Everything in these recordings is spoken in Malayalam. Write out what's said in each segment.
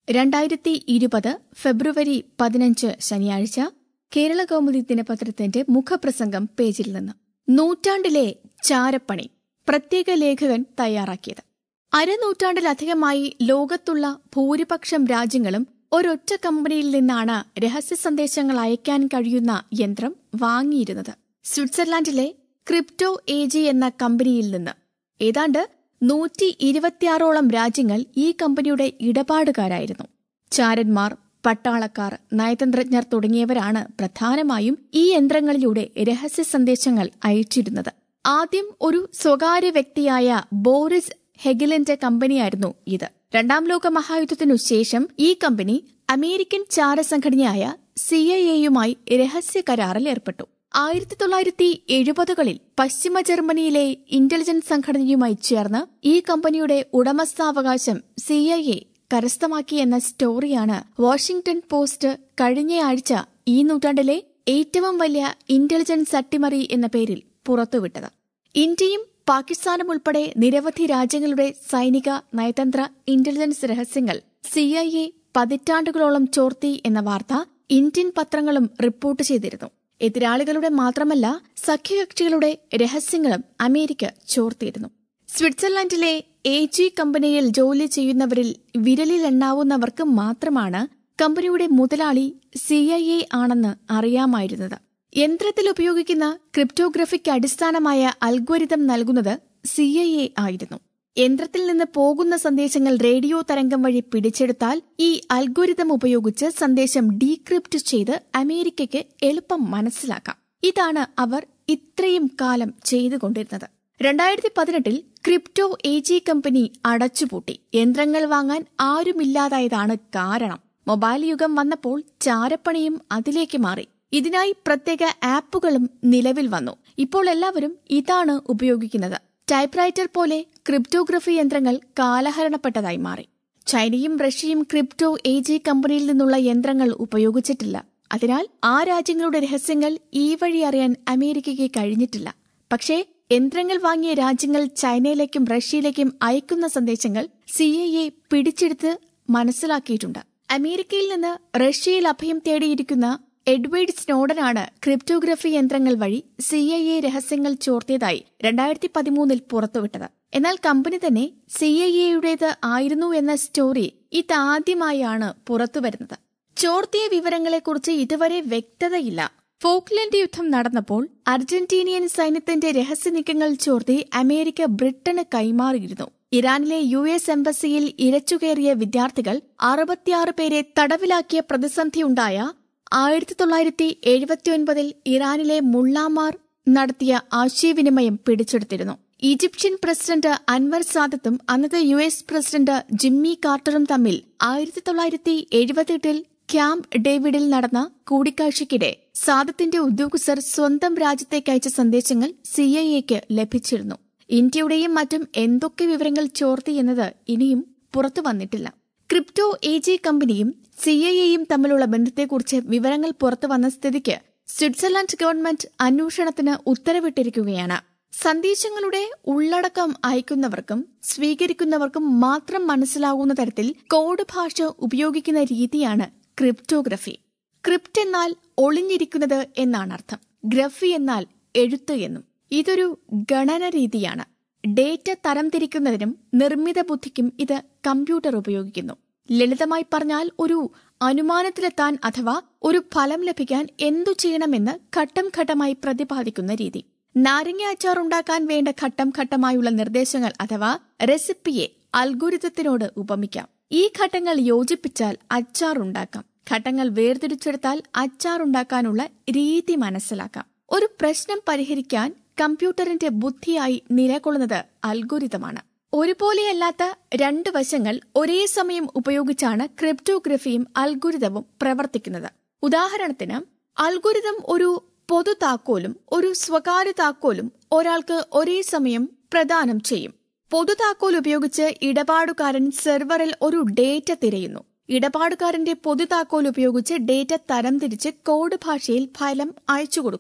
രണ്ടായിരത്തി ഇരുപത് ഫെബ്രുവരി പതിനഞ്ച് ശനിയാഴ്ച കേരള കൗമുദി ദിനപത്രത്തിന്റെ മുഖപ്രസംഗം പേജിൽ നിന്ന് നൂറ്റാണ്ടിലെ ചാരപ്പണി പ്രത്യേക ലേഖകൻ തയ്യാറാക്കിയത് അരനൂറ്റാണ്ടിലധികമായി ലോകത്തുള്ള ഭൂരിപക്ഷം രാജ്യങ്ങളും ഒരൊറ്റ കമ്പനിയിൽ നിന്നാണ് രഹസ്യ സന്ദേശങ്ങൾ അയക്കാൻ കഴിയുന്ന യന്ത്രം വാങ്ങിയിരുന്നത് സ്വിറ്റ്സർലാൻഡിലെ ക്രിപ്റ്റോ എജി എന്ന കമ്പനിയിൽ നിന്ന് ഏതാണ്ട് നൂറ്റി ഇരുപത്തിയാറോളം രാജ്യങ്ങൾ ഈ കമ്പനിയുടെ ഇടപാടുകാരായിരുന്നു ചാരന്മാർ പട്ടാളക്കാർ നയതന്ത്രജ്ഞർ തുടങ്ങിയവരാണ് പ്രധാനമായും ഈ യന്ത്രങ്ങളിലൂടെ രഹസ്യ സന്ദേശങ്ങൾ അയച്ചിരുന്നത് ആദ്യം ഒരു സ്വകാര്യ വ്യക്തിയായ ബോറിസ് ഹെഗിലിന്റെ കമ്പനിയായിരുന്നു ഇത് രണ്ടാം ലോക മഹായുദ്ധത്തിനു ശേഷം ഈ കമ്പനി അമേരിക്കൻ ചാരസംഘടനയായ സി ഐ എയുമായി രഹസ്യ കരാറിൽ ഏർപ്പെട്ടു ആയിരത്തി തൊള്ളായിരത്തി എഴുപതുകളിൽ പശ്ചിമ ജർമ്മനിയിലെ ഇന്റലിജൻസ് സംഘടനയുമായി ചേർന്ന് ഈ കമ്പനിയുടെ ഉടമസ്ഥാവകാശം സി ഐ എ കരസ്ഥമാക്കി എന്ന സ്റ്റോറിയാണ് വാഷിംഗ്ടൺ പോസ്റ്റ് കഴിഞ്ഞയാഴ്ച ഈ നൂറ്റാണ്ടിലെ ഏറ്റവും വലിയ ഇന്റലിജൻസ് അട്ടിമറി എന്ന പേരിൽ പുറത്തുവിട്ടത് ഇന്ത്യയും പാകിസ്ഥാനും ഉൾപ്പെടെ നിരവധി രാജ്യങ്ങളുടെ സൈനിക നയതന്ത്ര ഇന്റലിജൻസ് രഹസ്യങ്ങൾ സി ഐ എ പതിറ്റാണ്ടുകളോളം ചോർത്തി എന്ന വാർത്ത ഇന്ത്യൻ പത്രങ്ങളും റിപ്പോർട്ട് ചെയ്തിരുന്നു എതിരാളികളുടെ മാത്രമല്ല സഖ്യകക്ഷികളുടെ രഹസ്യങ്ങളും അമേരിക്ക ചോർത്തിയിരുന്നു സ്വിറ്റ്സർലൻഡിലെ എ ജി കമ്പനിയിൽ ജോലി ചെയ്യുന്നവരിൽ വിരലിലെണ്ണാവുന്നവർക്ക് മാത്രമാണ് കമ്പനിയുടെ മുതലാളി സി ഐ എ ആണെന്ന് അറിയാമായിരുന്നത് യന്ത്രത്തിൽ ഉപയോഗിക്കുന്ന ക്രിപ്റ്റോഗ്രഫിക്ക് അടിസ്ഥാനമായ അൽഗോരിതം നൽകുന്നത് സി ഐ എ ആയിരുന്നു യന്ത്രത്തിൽ നിന്ന് പോകുന്ന സന്ദേശങ്ങൾ റേഡിയോ തരംഗം വഴി പിടിച്ചെടുത്താൽ ഈ അൽഗോരിതം ഉപയോഗിച്ച് സന്ദേശം ഡീക്രിപ്റ്റ് ചെയ്ത് അമേരിക്കയ്ക്ക് എളുപ്പം മനസ്സിലാക്കാം ഇതാണ് അവർ ഇത്രയും കാലം ചെയ്തുകൊണ്ടിരുന്നത് രണ്ടായിരത്തി പതിനെട്ടിൽ ക്രിപ്റ്റോ എ ജി കമ്പനി അടച്ചുപൂട്ടി യന്ത്രങ്ങൾ വാങ്ങാൻ ആരുമില്ലാതായതാണ് കാരണം മൊബൈൽ യുഗം വന്നപ്പോൾ ചാരപ്പണിയും അതിലേക്ക് മാറി ഇതിനായി പ്രത്യേക ആപ്പുകളും നിലവിൽ വന്നു ഇപ്പോൾ എല്ലാവരും ഇതാണ് ഉപയോഗിക്കുന്നത് ടൈപ്പ്റൈറ്റർ പോലെ ക്രിപ്റ്റോഗ്രഫി യന്ത്രങ്ങൾ കാലഹരണപ്പെട്ടതായി മാറി ചൈനയും റഷ്യയും ക്രിപ്റ്റോ എ ജി കമ്പനിയിൽ നിന്നുള്ള യന്ത്രങ്ങൾ ഉപയോഗിച്ചിട്ടില്ല അതിനാൽ ആ രാജ്യങ്ങളുടെ രഹസ്യങ്ങൾ ഈ വഴി അറിയാൻ അമേരിക്കയ്ക്ക് കഴിഞ്ഞിട്ടില്ല പക്ഷേ യന്ത്രങ്ങൾ വാങ്ങിയ രാജ്യങ്ങൾ ചൈനയിലേക്കും റഷ്യയിലേക്കും അയക്കുന്ന സന്ദേശങ്ങൾ സി ഐ എ പിടിച്ചെടുത്ത് മനസ്സിലാക്കിയിട്ടുണ്ട് അമേരിക്കയിൽ നിന്ന് റഷ്യയിൽ അഭയം തേടിയിരിക്കുന്ന എഡ്വേർഡ് സ്നോഡനാണ് ക്രിപ്റ്റോഗ്രഫി യന്ത്രങ്ങൾ വഴി സി ഐ എ രഹസ്യങ്ങൾ ചോർത്തിയതായി രണ്ടായിരത്തി പതിമൂന്നിൽ പുറത്തുവിട്ടത് എന്നാൽ കമ്പനി തന്നെ സി ഐ എയുടേത് ആയിരുന്നു എന്ന സ്റ്റോറി ഇതാദ്യമായാണ് പുറത്തുവരുന്നത് ചോർത്തിയ വിവരങ്ങളെക്കുറിച്ച് ഇതുവരെ വ്യക്തതയില്ല ഫോക്ലൻഡ് യുദ്ധം നടന്നപ്പോൾ അർജന്റീനിയൻ സൈന്യത്തിന്റെ രഹസ്യ നീക്കങ്ങൾ ചോർത്തി അമേരിക്ക ബ്രിട്ടന് കൈമാറിയിരുന്നു ഇറാനിലെ യു എസ് എംബസിയിൽ ഇരച്ചുകയറിയ വിദ്യാർത്ഥികൾ അറുപത്തിയാറ് പേരെ തടവിലാക്കിയ പ്രതിസന്ധിയുണ്ടായ ആയിരത്തി തൊള്ളായിരത്തി എഴുപത്തിയൊൻപതിൽ ഇറാനിലെ മുള്ളാമാർ നടത്തിയ ആശയവിനിമയം പിടിച്ചെടുത്തിരുന്നു ഈജിപ്ഷ്യൻ പ്രസിഡന്റ് അൻവർ സാദത്തും അന്നത്തെ യു എസ് പ്രസിഡന്റ് ജിമ്മി കാർട്ടറും തമ്മിൽ ആയിരത്തി തൊള്ളായിരത്തി എഴുപത്തിയെട്ടിൽ ക്യാമ്പ് ഡേവിഡിൽ നടന്ന കൂടിക്കാഴ്ചയ്ക്കിടെ സാദത്തിന്റെ ഉദ്യോഗസ്ഥർ സ്വന്തം രാജ്യത്തേക്ക് അയച്ച സന്ദേശങ്ങൾ സി ഐ എക്ക് ലഭിച്ചിരുന്നു ഇന്ത്യയുടെയും മറ്റും എന്തൊക്കെ വിവരങ്ങൾ ചോർത്തി എന്നത് ഇനിയും പുറത്തു വന്നിട്ടില്ല ക്രിപ്റ്റോ എ ജി കമ്പനിയും സി ഐ എയും തമ്മിലുള്ള ബന്ധത്തെക്കുറിച്ച് വിവരങ്ങൾ പുറത്തു വന്ന സ്ഥിതിക്ക് സ്വിറ്റ്സർലൻഡ് ഗവൺമെന്റ് അന്വേഷണത്തിന് ഉത്തരവിട്ടിരിക്കുകയാണ് സന്ദേശങ്ങളുടെ ഉള്ളടക്കം അയക്കുന്നവർക്കും സ്വീകരിക്കുന്നവർക്കും മാത്രം മനസ്സിലാകുന്ന തരത്തിൽ കോഡ് ഭാഷ ഉപയോഗിക്കുന്ന രീതിയാണ് ക്രിപ്റ്റോഗ്രഫി ക്രിപ്റ്റ് എന്നാൽ ഒളിഞ്ഞിരിക്കുന്നത് എന്നാണ് അർത്ഥം ഗ്രഫി എന്നാൽ എഴുത്ത് എന്നും ഇതൊരു ഗണന രീതിയാണ് ഡേറ്റ തരംതിരിക്കുന്നതിനും നിർമ്മിത ബുദ്ധിക്കും ഇത് കമ്പ്യൂട്ടർ ഉപയോഗിക്കുന്നു ലളിതമായി പറഞ്ഞാൽ ഒരു അനുമാനത്തിലെത്താൻ അഥവാ ഒരു ഫലം ലഭിക്കാൻ എന്തു ചെയ്യണമെന്ന് ഘട്ടം ഘട്ടമായി പ്രതിപാദിക്കുന്ന രീതി നാരങ്ങ അച്ചാർ ഉണ്ടാക്കാൻ വേണ്ട ഘട്ടം ഘട്ടമായുള്ള നിർദ്ദേശങ്ങൾ അഥവാ റെസിപ്പിയെ അൽഗുരിതത്തിനോട് ഉപമിക്കാം ഈ ഘട്ടങ്ങൾ യോജിപ്പിച്ചാൽ അച്ചാർ ഉണ്ടാക്കാം ഘട്ടങ്ങൾ വേർതിരിച്ചെടുത്താൽ അച്ചാർ ഉണ്ടാക്കാനുള്ള രീതി മനസ്സിലാക്കാം ഒരു പ്രശ്നം പരിഹരിക്കാൻ കമ്പ്യൂട്ടറിന്റെ ബുദ്ധിയായി നിലകൊള്ളുന്നത് അൽഗുരിതമാണ് ഒരുപോലെയല്ലാത്ത രണ്ട് വശങ്ങൾ ഒരേ സമയം ഉപയോഗിച്ചാണ് ക്രിപ്റ്റോഗ്രഫിയും അൽഗുരിതവും പ്രവർത്തിക്കുന്നത് ഉദാഹരണത്തിന് അൽഗുരിതം ഒരു പൊതു താക്കോലും ഒരു സ്വകാര്യ താക്കോലും ഒരാൾക്ക് ഒരേ സമയം പ്രദാനം ചെയ്യും പൊതു താക്കോൽ ഉപയോഗിച്ച് ഇടപാടുകാരൻ സെർവറിൽ ഒരു ഡേറ്റ തിരയുന്നു ഇടപാടുകാരന്റെ പൊതു താക്കോൽ ഉപയോഗിച്ച് ഡേറ്റ തരംതിരിച്ച് കോഡ് ഭാഷയിൽ ഫലം അയച്ചു കൊടുക്കുന്നു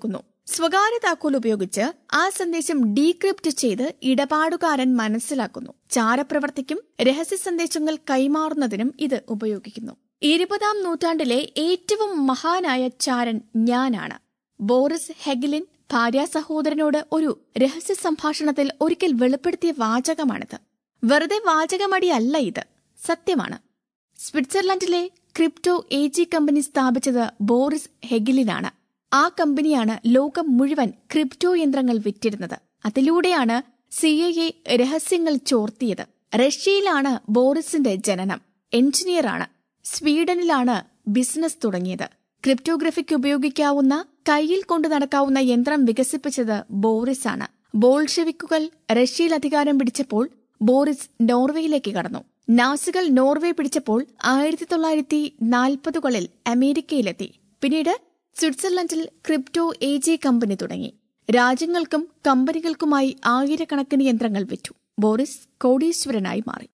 സ്വകാര്യ താക്കോൽ ഉപയോഗിച്ച് ആ സന്ദേശം ഡീക്രിപ്റ്റ് ചെയ്ത് ഇടപാടുകാരൻ മനസ്സിലാക്കുന്നു ചാരപ്രവർത്തിക്കും രഹസ്യ സന്ദേശങ്ങൾ കൈമാറുന്നതിനും ഇത് ഉപയോഗിക്കുന്നു ഇരുപതാം നൂറ്റാണ്ടിലെ ഏറ്റവും മഹാനായ ചാരൻ ഞാനാണ് ബോറിസ് ഹെഗലിൻ ഭാര്യ സഹോദരനോട് ഒരു രഹസ്യ സംഭാഷണത്തിൽ ഒരിക്കൽ വെളിപ്പെടുത്തിയ വാചകമാണിത് വെറുതെ വാചകമടിയല്ല ഇത് സത്യമാണ് സ്വിറ്റ്സർലൻഡിലെ ക്രിപ്റ്റോ എ ജി കമ്പനി സ്ഥാപിച്ചത് ബോറിസ് ഹെഗിലിനാണ് ആ കമ്പനിയാണ് ലോകം മുഴുവൻ ക്രിപ്റ്റോ യന്ത്രങ്ങൾ വിറ്റിരുന്നത് അതിലൂടെയാണ് സി ഐ എ രഹസ്യങ്ങൾ ചോർത്തിയത് റഷ്യയിലാണ് ബോറിസിന്റെ ജനനം എഞ്ചിനീയറാണ് സ്വീഡനിലാണ് ബിസിനസ് തുടങ്ങിയത് ക്രിപ്റ്റോഗ്രഫിക്ക് ഉപയോഗിക്കാവുന്ന കയ്യിൽ കൊണ്ടു നടക്കാവുന്ന യന്ത്രം വികസിപ്പിച്ചത് ബോറിസ് ആണ് ബോൾഷെവിക്കുകൾ റഷ്യയിൽ അധികാരം പിടിച്ചപ്പോൾ ബോറിസ് നോർവേയിലേക്ക് കടന്നു നാസികൾ നോർവേ പിടിച്ചപ്പോൾ ആയിരത്തി തൊള്ളായിരത്തി നാൽപ്പതുകളിൽ അമേരിക്കയിലെത്തി പിന്നീട് സ്വിറ്റ്സർലൻഡിൽ ക്രിപ്റ്റോ എ ജി കമ്പനി തുടങ്ങി രാജ്യങ്ങൾക്കും കമ്പനികൾക്കുമായി ആയിരക്കണക്കിന് യന്ത്രങ്ങൾ വിറ്റു ബോറിസ് കോടീശ്വരനായി മാറി